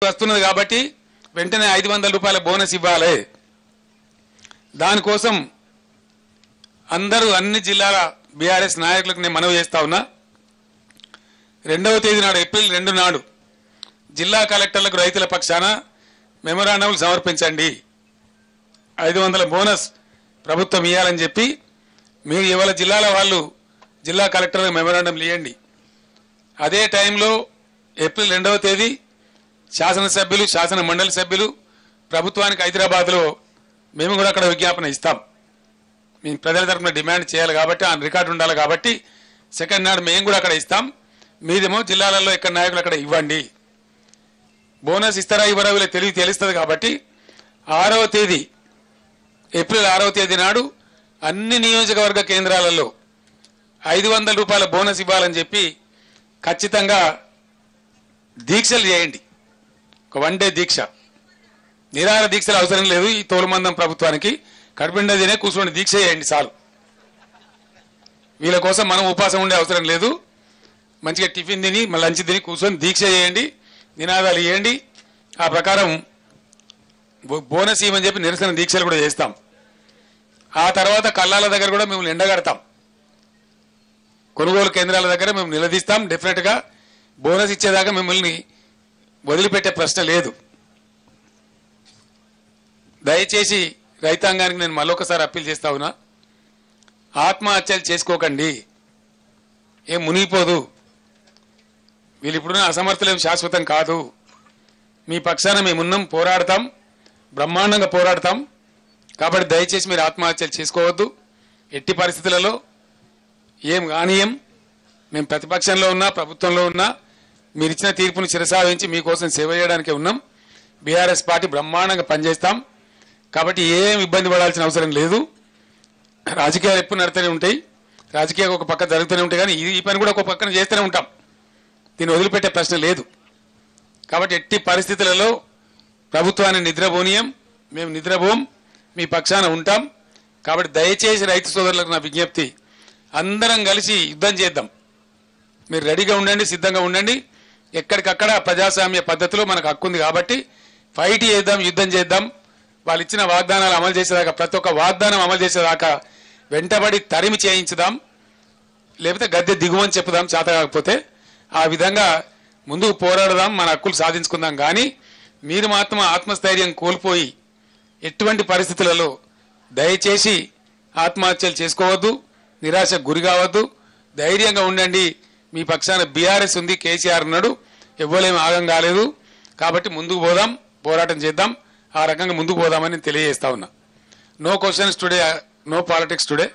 వస్తున్నది కాబట్టి వెంటనే ఐదు వందల రూపాయల బోనస్ ఇవ్వాలి దానికోసం అందరూ అన్ని జిల్లాల బీఆర్ఎస్ నాయకులకు నేను మనవి చేస్తా ఉన్నా రెండవ తేదీ నాడు ఏప్రిల్ రెండు నాడు జిల్లా కలెక్టర్లకు రైతుల పక్షాన మెమొరాండంలు సమర్పించండి ఐదు వందల బోనస్ ప్రభుత్వం ఇవ్వాలని చెప్పి మీరు ఇవాళ జిల్లాల వాళ్ళు జిల్లా కలెక్టర్లకు మెమొరాండం ఇవ్వండి అదే టైంలో ఏప్రిల్ రెండవ తేదీ శాసనసభ్యులు శాసన మండలి సభ్యులు ప్రభుత్వానికి హైదరాబాద్లో మేము కూడా అక్కడ విజ్ఞాపన ఇస్తాం మేము ప్రజల తరఫున డిమాండ్ చేయాలి కాబట్టి ఆ రికార్డు ఉండాలి కాబట్టి సెకండ్ నాడు మేము కూడా అక్కడ ఇస్తాం మీదేమో జిల్లాలలో ఎక్కడ నాయకులు అక్కడ ఇవ్వండి బోనస్ ఇస్తారా ఇవ్వరా వీళ్ళకి తెలివి తెలుస్తుంది కాబట్టి ఆరవ తేదీ ఏప్రిల్ ఆరవ తేదీ నాడు అన్ని నియోజకవర్గ కేంద్రాలలో ఐదు వందల రూపాయల బోనస్ ఇవ్వాలని చెప్పి ఖచ్చితంగా దీక్షలు చేయండి ఒక వన్ డే దీక్ష నిరాహార దీక్షలు అవసరం లేదు ఈ తోలుమందం ప్రభుత్వానికి కడుపుండా తినే కూర్చొని దీక్ష చేయండి చాలు వీళ్ళ కోసం మనం ఉపాసం ఉండే అవసరం లేదు మంచిగా టిఫిన్ తిని మళ్ళీ లంచ్ తిని కూర్చొని దీక్ష చేయండి నినాదాలు ఇవ్వండి ఆ ప్రకారం బో- బోనస్ ఇవ్వమని చెప్పి నిరసన దీక్షలు కూడా చేస్తాం ఆ తర్వాత కళ్ళాల దగ్గర కూడా మేము ఎండగడతాం కొనుగోలు కేంద్రాల దగ్గర మేము నిలదీస్తాం డెఫినెట్గా బోనస్ ఇచ్చేదాకా మిమ్మల్ని వదిలిపెట్టే ప్రశ్న లేదు దయచేసి రైతాంగానికి నేను మళ్ళొకసారి అప్పీల్ చేస్తా ఉన్నా ఆత్మహత్యలు చేసుకోకండి ఏం మునిగిపోదు వీళ్ళు ఇప్పుడున్న అసమర్థులేం శాశ్వతం కాదు మీ పక్షాన మేమున్నాం పోరాడతాం బ్రహ్మాండంగా పోరాడతాం కాబట్టి దయచేసి మీరు ఆత్మహత్యలు చేసుకోవద్దు ఎట్టి పరిస్థితులలో ఏం కానీయం మేము ప్రతిపక్షంలో ఉన్నా ప్రభుత్వంలో ఉన్నా మీరు ఇచ్చిన తీర్పును శిరసావించి మీకోసం సేవ చేయడానికే ఉన్నాం బీఆర్ఎస్ పార్టీ బ్రహ్మాండంగా పనిచేస్తాం కాబట్టి ఏం ఇబ్బంది పడాల్సిన అవసరం లేదు రాజకీయాలు ఎప్పుడు నడుతూనే ఉంటాయి రాజకీయాలు ఒక పక్క జరుగుతూనే ఉంటాయి కానీ ఈ- ఈ పని కూడా ఒక పక్కన చేస్తూనే ఉంటాం దీన్ని వదిలిపెట్టే ప్రశ్న లేదు కాబట్టి ఎట్టి పరిస్థితులలో ప్రభుత్వాన్ని నిద్రపోనీయం మేము నిద్రపోం మీ పక్షాన ఉంటాం కాబట్టి దయచేసి రైతు సోదరులకు నా విజ్ఞప్తి అందరం కలిసి యుద్ధం చేద్దాం మీరు రెడీగా ఉండండి సిద్ధంగా ఉండండి ఎక్కడికక్కడ ప్రజాస్వామ్య పద్ధతిలో మనకు హక్కు ఉంది కాబట్టి ఫైట్ చేద్దాం యుద్ధం చేద్దాం వాళ్ళు ఇచ్చిన వాగ్దానాలు అమలు చేసేదాకా ప్రతి ఒక్క వాగ్దానం అమలు చేసేదాకా వెంటబడి తరిమి చేయించుదాం లేకపోతే గద్దె దిగువని చెప్పుదాం చేత కాకపోతే ఆ విధంగా ముందుకు పోరాడదాం మన హక్కులు సాధించుకుందాం కానీ మీరు మాత్రం ఆత్మస్థైర్యం కోల్పోయి ఎటువంటి పరిస్థితులలో దయచేసి ఆత్మహత్యలు చేసుకోవద్దు నిరాశకు గురి కావద్దు ధైర్యంగా ఉండండి మీ పక్షాన బీఆర్ఎస్ ఉంది కేసీఆర్ ఉన్నాడు ఎవ్వలేం ఆగం కాలేదు కాబట్టి ముందుకు పోదాం పోరాటం చేద్దాం ఆ రకంగా ముందుకు పోదామని నేను తెలియజేస్తా ఉన్నా no questions today no politics today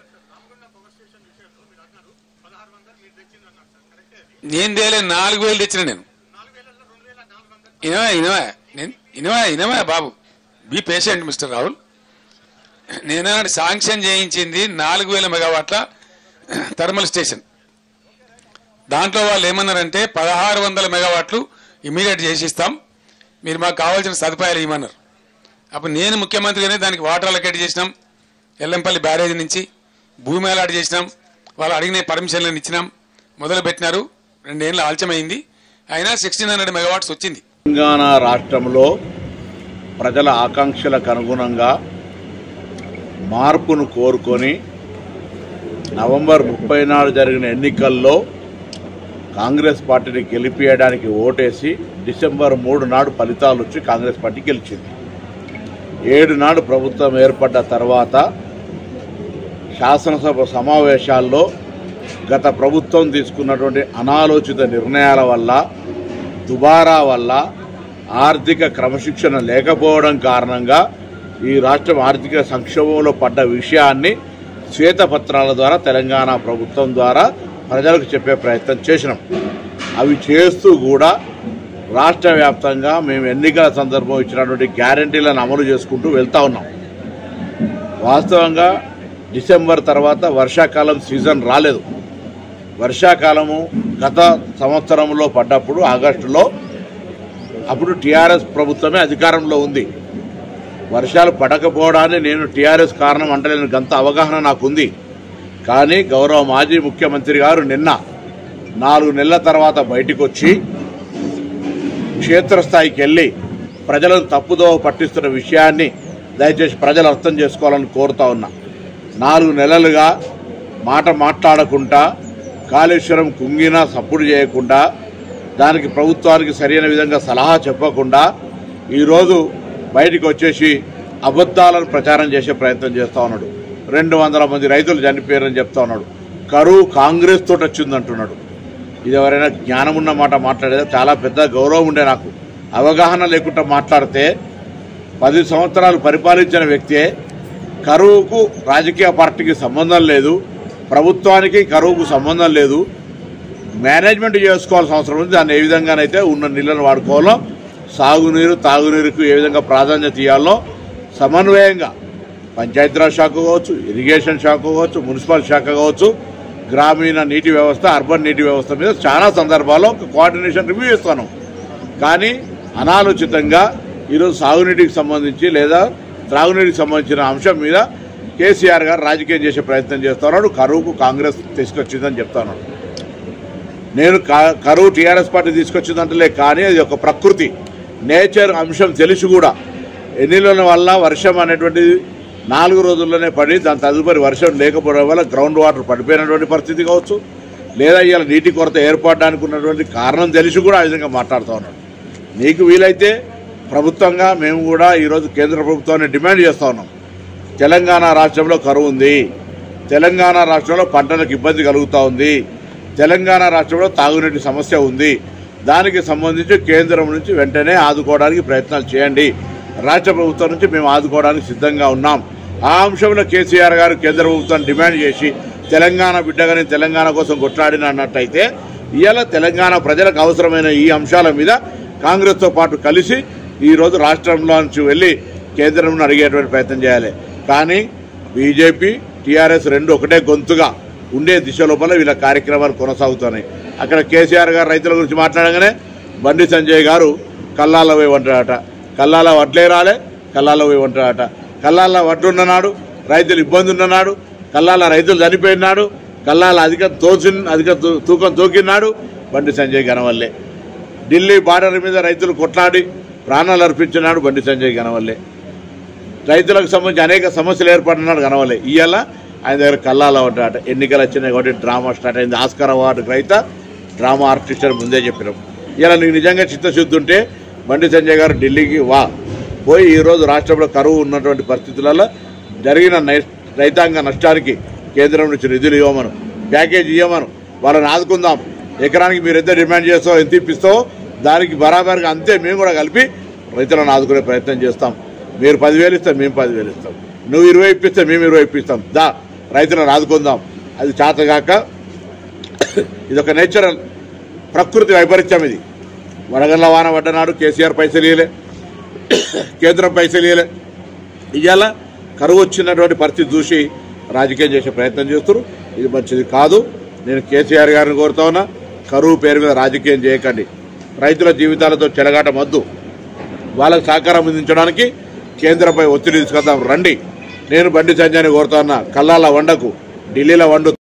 నేను తేలే నాలుగు వేలు తెచ్చిన నేను ఇనవా ఇనవా నేను ఇనవా ఇనవా బాబు బీ పేషెంట్ మిస్టర్ రాహుల్ నేను శాంక్షన్ చేయించింది నాలుగు వేల మెగావాట్ల థర్మల్ స్టేషన్ దాంట్లో వాళ్ళు ఏమన్నారంటే పదహారు వందల మెగావాట్లు ఇమీడియట్ చేసిస్తాం మీరు మాకు కావాల్సిన సదుపాయాలు ఇవ్వమన్నారు అప్పుడు నేను ముఖ్యమంత్రిగానే దానికి వాటర్ అలకేట్ చేసినాం ఎల్లంపల్లి బ్యారేజ్ నుంచి భూమి అలాట్ చేసినాం వాళ్ళు అడిగిన పర్మిషన్లను ఇచ్చినాం మొదలు పెట్టినారు రెండేళ్ళు ఆలస్యమైంది అయినా సిక్స్టీన్ హండ్రెడ్ మెగావాట్స్ వచ్చింది తెలంగాణ రాష్ట్రంలో ప్రజల ఆకాంక్షలకు అనుగుణంగా మార్పును కోరుకొని నవంబర్ ముప్పై నాడు జరిగిన ఎన్నికల్లో కాంగ్రెస్ పార్టీని గెలిపియడానికి ఓటేసి డిసెంబర్ మూడు నాడు ఫలితాలు వచ్చి కాంగ్రెస్ పార్టీ గెలిచింది ఏడు నాడు ప్రభుత్వం ఏర్పడ్డ తర్వాత శాసనసభ సమావేశాల్లో గత ప్రభుత్వం తీసుకున్నటువంటి అనాలోచిత నిర్ణయాల వల్ల దుబారా వల్ల ఆర్థిక క్రమశిక్షణ లేకపోవడం కారణంగా ఈ రాష్ట్రం ఆర్థిక సంక్షోభంలో పడ్డ విషయాన్ని శ్వేతపత్రాల ద్వారా తెలంగాణ ప్రభుత్వం ద్వారా ప్రజలకు చెప్పే ప్రయత్నం చేసినాం అవి చేస్తూ కూడా రాష్ట్ర వ్యాప్తంగా మేము ఎన్నికల సందర్భం ఇచ్చినటువంటి గ్యారంటీలను అమలు చేసుకుంటూ వెళ్తా ఉన్నాం వాస్తవంగా డిసెంబర్ తర్వాత వర్షాకాలం సీజన్ రాలేదు వర్షాకాలము గత సంవత్సరంలో పడ్డప్పుడు ఆగస్టులో అప్పుడు టీఆర్ఎస్ ప్రభుత్వమే అధికారంలో ఉంది వర్షాలు పడకపోవడాన్ని నేను టీఆర్ఎస్ కారణం అంటలేని గంత అవగాహన నాకుంది కానీ గౌరవ మాజీ ముఖ్యమంత్రి గారు నిన్న నాలుగు నెలల తర్వాత బయటికి వచ్చి క్షేత్రస్థాయికి వెళ్ళి ప్రజలను తప్పుదోవ పట్టిస్తున్న విషయాన్ని దయచేసి ప్రజలు అర్థం చేసుకోవాలని కోరుతా ఉన్నా నాలుగు నెలలుగా మాట మాట్లాడకుండా కాళేశ్వరం కుంగినా సప్పుడు చేయకుండా దానికి ప్రభుత్వానికి సరైన విధంగా సలహా చెప్పకుండా ఈరోజు బయటికి వచ్చేసి అబద్ధాలను ప్రచారం చేసే ప్రయత్నం చేస్తా ఉన్నాడు రెండు వందల మంది రైతులు చనిపోయారని చెప్తా ఉన్నాడు కరువు కాంగ్రెస్ తోటి వచ్చిందంటున్నాడు ఇది ఎవరైనా జ్ఞానం ఉన్న మాట మాట్లాడేదా చాలా పెద్ద గౌరవం ఉండే నాకు అవగాహన లేకుండా మాట్లాడితే పది సంవత్సరాలు పరిపాలించిన వ్యక్తే కరువుకు రాజకీయ పార్టీకి సంబంధం లేదు ప్రభుత్వానికి కరువుకు సంబంధం లేదు మేనేజ్మెంట్ చేసుకోవాల్సిన అవసరం ఉంది దాన్ని ఏ విధంగానైతే ఉన్న నీళ్ళను వాడుకోవాలో సాగునీరు తాగునీరుకు ఏ విధంగా ప్రాధాన్యత ఇవ్వాలో సమన్వయంగా పంచాయతీరాజ్ శాఖ కావచ్చు ఇరిగేషన్ శాఖ కావచ్చు మున్సిపల్ శాఖ కావచ్చు గ్రామీణ నీటి వ్యవస్థ అర్బన్ నీటి వ్యవస్థ మీద చాలా సందర్భాల్లో ఒక కోఆర్డినేషన్ రివ్యూ చేస్తాను కానీ అనాలోచితంగా ఈరోజు సాగునీటికి సంబంధించి లేదా త్రాగునీటికి సంబంధించిన అంశం మీద కేసీఆర్ గారు రాజకీయం చేసే ప్రయత్నం చేస్తున్నాడు కరువుకు కాంగ్రెస్ తీసుకొచ్చిందని చెప్తున్నాడు నేను క- కరువు టీఆర్ఎస్ పార్టీ తీసుకొచ్చిందంటలే కానీ అది ఒక ప్రకృతి నేచర్ అంశం తెలిసి కూడా ఎన్నిల వల్ల వర్షం అనేటువంటిది నాలుగు రోజుల్లోనే పడి దాని తదుపరి వర్షం లేకపోవడం వల్ల గ్రౌండ్ వాటర్ పడిపోయినటువంటి పరిస్థితి కావచ్చు లేదా ఇవాళ నీటి కొరత ఏర్పడడానికి ఉన్నటువంటి కారణం తెలిసి కూడా ఆ విధంగా మాట్లాడుతూ ఉన్నాడు నీకు వీలైతే ప్రభుత్వంగా మేము కూడా ఈరోజు కేంద్ర ప్రభుత్వాన్ని డిమాండ్ చేస్తూ ఉన్నాం తెలంగాణ రాష్ట్రంలో కరువు ఉంది తెలంగాణ రాష్ట్రంలో పంటలకు ఇబ్బంది కలుగుతూ ఉంది తెలంగాణ రాష్ట్రంలో తాగునీటి సమస్య ఉంది దానికి సంబంధించి కేంద్రం నుంచి వెంటనే ఆదుకోవడానికి ప్రయత్నాలు చేయండి రాష్ట్ర ప్రభుత్వం నుంచి మేము ఆదుకోవడానికి సిద్ధంగా ఉన్నాం ఆ అంశంలో కేసీఆర్ గారు కేంద్ర ప్రభుత్వాన్ని డిమాండ్ చేసి తెలంగాణ బిడ్డగానే తెలంగాణ కోసం కొట్లాడిన అన్నట్టయితే ఇవాళ తెలంగాణ ప్రజలకు అవసరమైన ఈ అంశాల మీద కాంగ్రెస్తో పాటు కలిసి ఈరోజు రాష్ట్రంలో నుంచి వెళ్ళి కేంద్రంను అడిగేటువంటి ప్రయత్నం చేయాలి కానీ బీజేపీ టీఆర్ఎస్ రెండు ఒకటే గొంతుగా ఉండే దిశ లోపల వీళ్ళ కార్యక్రమాలు కొనసాగుతున్నాయి అక్కడ కేసీఆర్ గారు రైతుల గురించి మాట్లాడగానే బండి సంజయ్ గారు కల్లాల పోయి వంటాడట కల్లాల వడ్లే రాలే కల్లాల పోయి వంటాడట కల్లాల వడ్లు ఉన్ననాడు రైతులు ఇబ్బంది ఉన్ననాడు కల్లాల రైతులు చనిపోయినాడు కల్లాల అధిక తోసి అధిక తూ- తూకం తోకినాడు బండి సంజయ్ గనవల్లే ఢిల్లీ బార్డర్ మీద రైతులు కొట్లాడి ప్రాణాలు అర్పించినాడు బండి సంజయ్ గనవల్లే రైతులకు సంబంధించి అనేక సమస్యలు ఏర్పడినాడు కనవలే ఇవాళ ఆయన దగ్గర కల్లాల ఉంటాట ఎన్నికలు వచ్చినాయి కాబట్టి డ్రామా స్టార్ట్ అయింది ఆస్కార్ అవార్డు రైత డ్రామా ఆర్టిస్ట్ అని ముందే చెప్పినాం ఇలా నీకు నిజంగా చిత్తశుద్ధి ఉంటే బండి సంజయ్ గారు ఢిల్లీకి వా పోయి ఈరోజు రాష్ట్రంలో కరువు ఉన్నటువంటి పరిస్థితులలో జరిగిన నై- రైతాంగ నష్టానికి కేంద్రం నుంచి నిధులు ఇవ్వమను ప్యాకేజ్ ఇవ్వమను వాళ్ళని ఆదుకుందాం ఎకరానికి మీరు ఎంత డిమాండ్ చేస్తావో ఎంత ఇప్పిస్తావో దానికి బరాబర్గా అంతే మేము కూడా కలిపి రైతులను ఆదుకునే ప్రయత్నం చేస్తాం మీరు పదివేలు ఇస్తే మేము పదివేలు ఇస్తాం నువ్వు ఇరవై ఇప్పిస్తే మేము ఇరవై ఇప్పిస్తాం దా రైతులను ఆదుకుందాం అది చేతగాక ఇది ఒక నేచురల్ ప్రకృతి వైపరీత్యం ఇది వడగళ్ళ వాన పడ్డనాడు కేసీఆర్ పైసలు ఇయ్యలే కేంద్రం పైసలు ఇయ్యలే ఇవాళ కరువు వచ్చినటువంటి పరిస్థితి చూసి రాజకీయం చేసే ప్రయత్నం చేస్తారు ఇది మంచిది కాదు నేను కేసీఆర్ గారిని కోరుతా ఉన్నా కరువు పేరు మీద రాజకీయం చేయకండి రైతుల జీవితాలతో చెలగాట మద్దు వాళ్ళకు సహకారం అందించడానికి కేంద్రంపై ఒత్తిడి తీసుకొద్దాం రండి నేను బండి సంజయ్ని కోరుతా ఉన్నా కల్లాల వండకు ఢిల్లీలో వండు